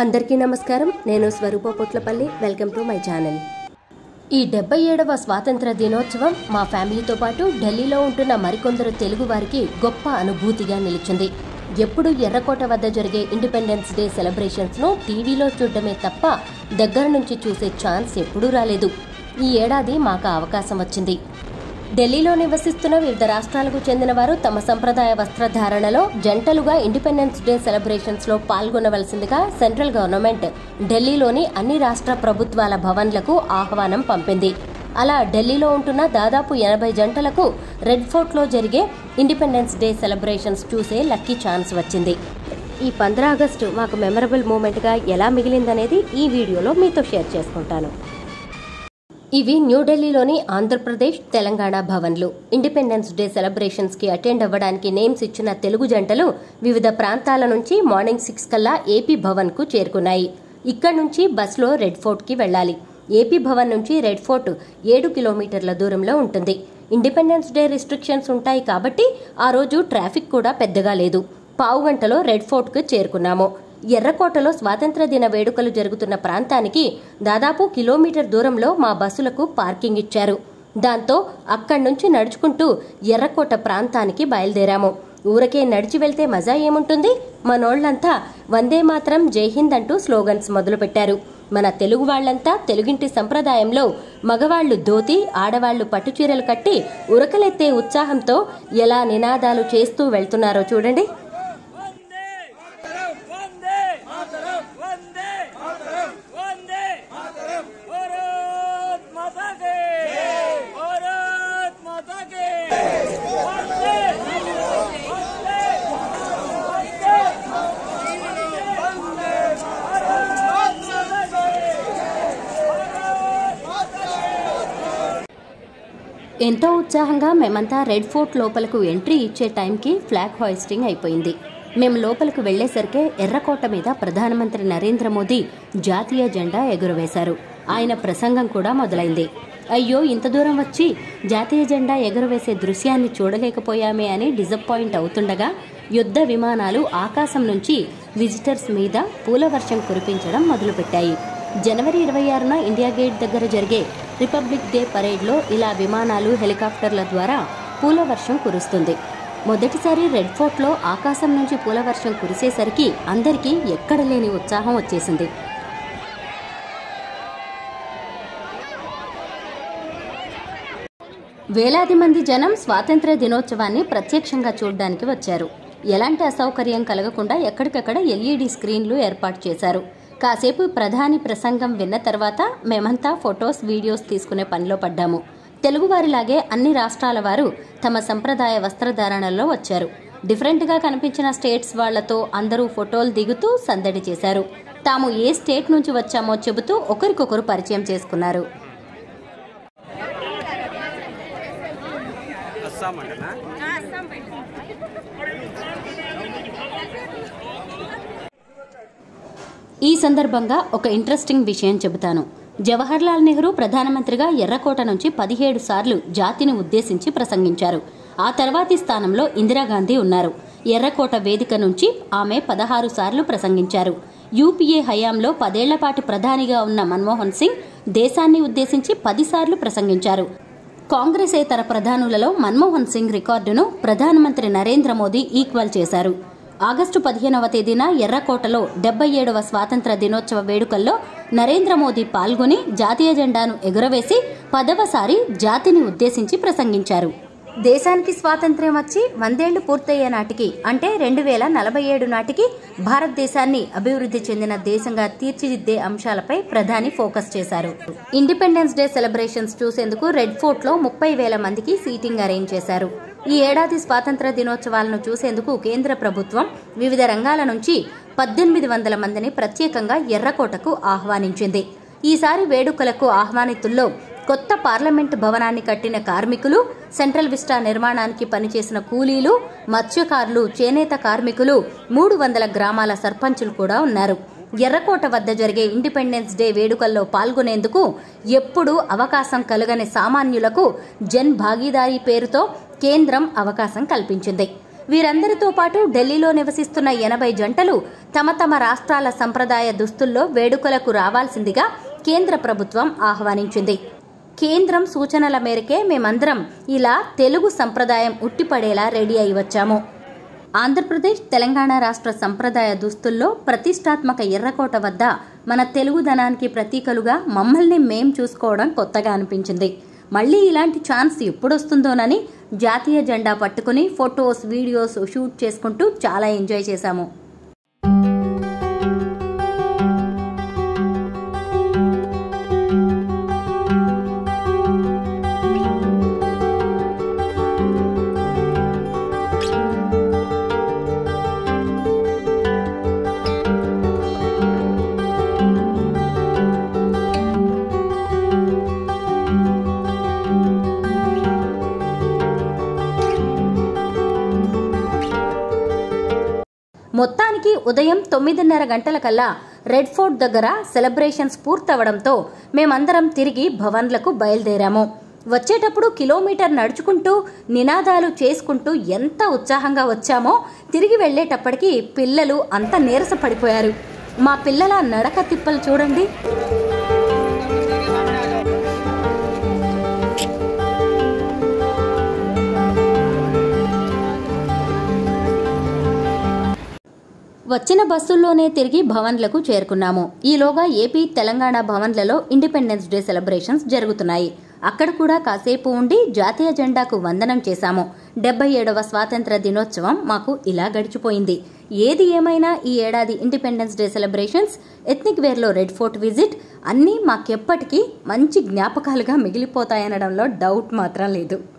అందరికీ నమస్కారం నేను Swaroopa Potlapalli welcome to my channel ఈ డెబ్బై ఏడవ స్వాతంత్ర దినోత్సవం మా ఫ్యామిలీతో పాటు ఢిల్లీలో ఉంటున్న మరికొందరు తెలుగు వారికి గొప్ప అనుభూతిగా నిలిచింది ఎప్పుడు ఎర్రకోట వద్ద జరిగే ఇండిపెండెన్స్ డే సెలబ్రేషన్స్ ను టీవీలో చూడడమే తప్ప దగ్గర నుంచి చూసే ఛాన్స్ ఎప్పుడూ రాలేదు ఈ ఏడాది మాకు ఆ అవకాశం వచ్చింది ఢిల్లీలో నివసిస్తున్న వివిధ రాష్ట్రాలకు చెందిన వారు తమ సంప్రదాయ వస్త్రధారణలో జంటలుగా ఇండిపెండెన్స్ డే సెలబ్రేషన్స్ లో పాల్గొనవలసిందిగా సెంట్రల్ గవర్నమెంట్ ఢిల్లీలోని అన్ని రాష్ట్ర ప్రభుత్వాల భవన్లకు ఆహ్వానం పంపింది అలా ఢిల్లీలో ఉంటున్న దాదాపు ఎనభై జంటలకు రెడ్ ఫోర్ట్ లో జరిగే ఇండిపెండెన్స్ డే సెలబ్రేషన్స్ చూసే లక్కీ ఛాన్స్ వచ్చింది ఈ పంద్రా ఆగస్టు మాకు మెమరబుల్ మూమెంట్ గా ఎలా మిగిలిందనేది ఈ వీడియోలో మీతో షేర్ చేసుకుంటాను ఇవి న్యూఢిల్లీలోని ఆంధ్రప్రదేశ్ తెలంగాణ భవన్లు ఇండిపెండెన్స్ డే సెలబ్రేషన్స్ కి అటెండ్ అవ్వడానికి నేమ్స్ ఇచ్చిన తెలుగు జంటలు వివిధ ప్రాంతాల నుంచి మార్నింగ్ సిక్స్ కల్లా ఏపీ భవన్ కు చేరుకున్నాయి ఇక్కడి నుంచి బస్లో రెడ్ ఫోర్ట్ కి వెళ్ళాలి ఏపీ భవన్ నుంచి రెడ్ ఫోర్ట్ ఏడు కిలోమీటర్ల దూరంలో ఉంటుంది ఇండిపెండెన్స్ డే రిస్ట్రిక్షన్స్ ఉంటాయి కాబట్టి ఆ రోజు ట్రాఫిక్ కూడా పెద్దగా లేదు పావు గంటలో రెడ్ ఫోర్ట్ కు చేరుకున్నాము ఎర్రకోటలో స్వాతంత్ర దిన వేడుకలు జరుగుతున్న ప్రాంతానికి దాదాపు కిలోమీటర్ దూరంలో మా బస్సులకు పార్కింగ్ ఇచ్చారు దాంతో అక్కడి నుంచి నడుచుకుంటూ ఎర్రకోట ప్రాంతానికి బయలుదేరాము ఊరకే నడిచి వెళ్తే మజా ఏముంటుంది మనోళ్లంతా వందే మాత్రం జై హింద్ అంటూ స్లోగన్స్ మొదలుపెట్టారు మన తెలుగు వాళ్లంతా తెలుగింటి సంప్రదాయంలో మగవాళ్లు ధోతి ఆడవాళ్లు పట్టుచీరలు కట్టి ఉరకలెత్తే ఉత్సాహంతో ఎలా నినాదాలు చేస్తూ వెళ్తున్నారో చూడండి వందే వందే వందే భారత్ మాతా కే భారత్ మాతా కే వందే వందే వందే భారత్ మాతా కే ఎంతో ఉత్సాహంగా మేమంతా రెడ్ ఫోర్ట్ లోపలకు ఎంట్రీ ఇచ్చే టైంకి ఫ్లాగ్ హాయిస్టింగ్ అయిపోయింది మేము లోపలికి వెళ్లేసరికే ఎర్రకోట మీద ప్రధానమంత్రి నరేంద్ర మోదీ జాతీయ జెండా ఎగురవేశారు ఆయన ప్రసంగం కూడా మొదలైంది అయ్యో ఇంత దూరం వచ్చి జాతీయ జెండా ఎగురవేసే దృశ్యాన్ని చూడలేకపోయామే అని డిసప్పాయింట్ అవుతుండగా యుద్ధ విమానాలు ఆకాశం నుంచి విజిటర్స్ మీద పూల వర్షం కురిపించడం మొదలుపెట్టాయి జనవరి ఇరవై ఆరున ఇండియా గేట్ దగ్గర జరిగే రిపబ్లిక్ డే పరేడ్లో ఇలా విమానాలు హెలికాప్టర్ల ద్వారా పూల వర్షం కురుస్తుంది మొదటిసారి రెడ్ ఫోర్ట్లో ఆకాశం నుంచి పూల వర్షం కురిసేసరికి అందరికీ ఎక్కడ లేని ఉత్సాహం వచ్చేసింది వేలాది మంది జనం స్వాతంత్ర దినోత్సవాన్ని ప్రత్యక్షంగా చూడడానికి వచ్చారు ఎలాంటి అసౌకర్యం కలగకుండా ఎక్కడికక్కడ ఎల్ఈడి స్క్రీన్లు ఏర్పాటు చేశారు కాసేపు ప్రధాని ప్రసంగం విన్న తర్వాత మేమంతా ఫొటోస్ వీడియోస్ తీసుకునే పనిలో పడ్డాము తెలుగువారిలాగే అన్ని రాష్ట్రాల వారు తమ సంప్రదాయ వస్త్రధారణలో వచ్చారు డిఫరెంట్గా కనిపించిన స్టేట్స్ వాళ్లతో అందరూ ఫోటోలు దిగుతూ సందడి చేశారు తాము ఏ స్టేట్ నుంచి వచ్చామో చెబుతూ ఒకరికొకరు పరిచయం చేసుకున్నారు అస్సాం అంటనా ఈ సందర్భంగా ఒక ఇంట్రెస్టింగ్ విషయం చెబుతాను జవహర్లాల్ నెహ్రూ ప్రధానమంత్రిగా ఎర్రకోట నుంచి పదిహేడు సార్లు జాతిని ఉద్దేశించి ప్రసంగించారు ఆ తర్వాతి స్థానంలో ఇందిరాగాంధీ ఉన్నారు ఎర్రకోట వేదిక నుంచి ఆమె పదహారు సార్లు ప్రసంగించారు యూపీఏ హయాంలో పదేళ్ల పాటు ప్రధానిగా ఉన్న మన్మోహన్ సింగ్ దేశాన్ని ఉద్దేశించి పదిసార్లు ప్రసంగించారు కాంగ్రెసేతర ప్రధానులలో మన్మోహన్ సింగ్ రికార్డును ప్రధానమంత్రి నరేంద్ర మోదీ ఈక్వల్ చేశారు ఆగస్టు పదిహేనవ తేదీన ఎర్రకోటలో డెబ్బై ఏడవ స్వాతంత్ర దినోత్సవ వేడుకల్లో నరేంద్ర మోదీ పాల్గొని జాతీయ జెండాను ఎగురవేసి పదవసారి జాతిని ఉద్దేశించి ప్రసంగించారు దేశానికి స్వాతంత్ర్యం వచ్చి వందేళ్లు పూర్తయ్యే నాటికి అంటే రెండు వేల నలభై ఏడు నాటికి భారతదేశాన్ని అభివృద్ధి చెందిన దేశంగా తీర్చిదిద్దే అంశాలపై ప్రధాని ఫోకస్ చేశారు ఇండిపెండెన్స్ డే సెలబ్రేషన్స్ చూసేందుకు రెడ్ ఫోర్ట్ లో ముప్పై వేల మందికి సీటింగ్ అరేంజ్ చేశారు ఈ ఏడాది స్వాతంత్ర దినోత్సవాలను చూసేందుకు కేంద్ర ప్రభుత్వం వివిధ రంగాల నుంచి పద్దెనిమిది వందల మందిని ప్రత్యేకంగా ఎర్రకోటకు ఆహ్వానించింది ఈసారి వేడుకలకు ఆహ్వానితుల్లో కొత్త పార్లమెంట్ భవనాన్ని కట్టిన కార్మికులు సెంట్రల్ విస్టా నిర్మాణానికి పనిచేసిన కూలీలు మత్స్యకారులు చేనేత కార్మికులు మూడు వందల గ్రామాల సర్పంచులు కూడా ఉన్నారు ఎర్రకోట వద్ద జరిగే ఇండిపెండెన్స్ డే వేడుకల్లో పాల్గొనేందుకు ఎప్పుడూ అవకాశం కలుగని సామాన్యులకు జన్ భాగీదారీ పేరుతో కేంద్రం అవకాశం కల్పించింది వీరందరితో పాటు ఢిల్లీలో నివసిస్తున్న ఎనభై జంటలు తమ తమ రాష్ట్రాల సంప్రదాయ దుస్తుల్లో వేడుకలకు రావాల్సిందిగా కేంద్ర ప్రభుత్వం ఆహ్వానించింది కేంద్రం సూచనల మేరకే మేమందరం ఇలా తెలుగు సంప్రదాయం ఉట్టిపడేలా రెడీ అయి వచ్చాము ఆంధ్రప్రదేశ్ తెలంగాణ రాష్ట్ర సంప్రదాయ దుస్తుల్లో ప్రతిష్టాత్మక ఎర్రకోట వద్ద మన తెలుగుదనానికి ప్రతీకలుగా మమ్మల్ని మేం చూసుకోవడం కొత్తగా అనిపించింది మళ్ళీ ఇలాంటి ఛాన్స్ ఎప్పుడొస్తుందోనని జాతీయ జెండా పట్టుకుని ఫొటోస్ వీడియోస్ షూట్ చేసుకుంటూ చాలా ఎంజాయ్ చేశాము మొత్తానికి ఉదయం తొమ్మిదిన్నర గంటలకల్లా రెడ్ ఫోర్ట్ దగ్గర సెలబ్రేషన్స్ పూర్తవడంతో మేమందరం తిరిగి భవన్లకు బయలుదేరాము వచ్చేటప్పుడు కిలోమీటర్ నడుచుకుంటూ నినాదాలు చేసుకుంటూ ఎంత ఉత్సాహంగా వచ్చామో తిరిగి వెళ్ళేటప్పటికి పిల్లలు అంత నీరస పడిపోయారు మా పిల్లల నడక తిప్పలు చూడండి వచ్చిన బస్సుల్లోనే తిరిగి భవన్లకు చేరుకున్నాము ఈలోగా ఏపీ తెలంగాణ భవన్లలో ఇండిపెండెన్స్ డే సెలబ్రేషన్స్ జరుగుతున్నాయి అక్కడ కూడా కాసేపు ఉండి జాతీయ జెండాకు వందనం చేశాము డెబ్బై ఏడవ స్వాతంత్ర దినోత్సవం మాకు ఇలా గడిచిపోయింది ఏది ఏమైనా ఈ ఏడాది ఇండిపెండెన్స్ డే సెలబ్రేషన్స్ ఎథ్నిక్ వేర్లో రెడ్ ఫోర్ట్ విజిట్ అన్నీ మాకెప్పటికీ మంచి జ్ఞాపకాలుగా మిగిలిపోతాయనడంలో డౌట్ మాత్రం లేదు